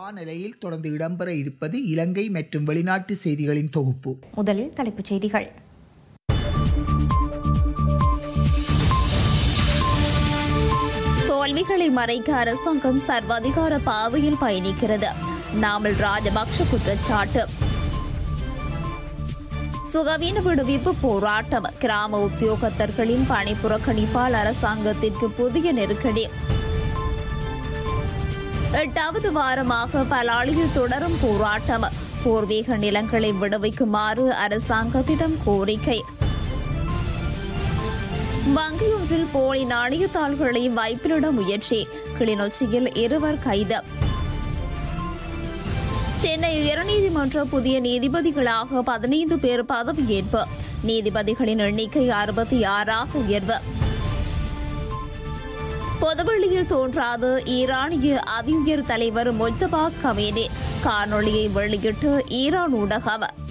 வானிலையில் தொடர்ந்து இடம்பெற இருப்பது இலங்கை மற்றும் வெளிநாட்டு செய்திகளின் தொகுப்பு முதலில் தலைப்புச் செய்திகள் தோல்விகளை மறைக்க அரசாங்கம் சர்வாதிகார பாதையில் பயணிக்கிறது நாமல் ராஜபக்ஷ குற்றச்சாட்டு சுகவீன விடுவிப்பு போராட்டம் கிராம உத்தியோகத்தர்களின் பணி புறக்கணிப்பால் அரசாங்கத்திற்கு புதிய நெருக்கடி எட்டாவது வாரமாக பலாளியில் தொடரும் போராட்டம் பூர்வீக நிலங்களை விடுவிக்குமாறு அரசாங்கத்திடம் கோரிக்கை வங்கியொன்றில் போலி நாணயத்தாள்களை வைப்பிலிட முயற்சி கிளிநொச்சியில் இருவர் கைது சென்னை உயர்நீதிமன்ற புதிய நீதிபதிகளாக பதினைந்து பேர் பதவியேற்பு நீதிபதிகளின் எண்ணிக்கை அறுபத்தி ஆறாக உயர்வு பொதுவெளியில் தோன்றாத ஈரானிய அதிஉயர் தலைவர் மொஜ்தபா கமேனி காணொளியை வெளியிட்டு ஈரான் ஊடகம்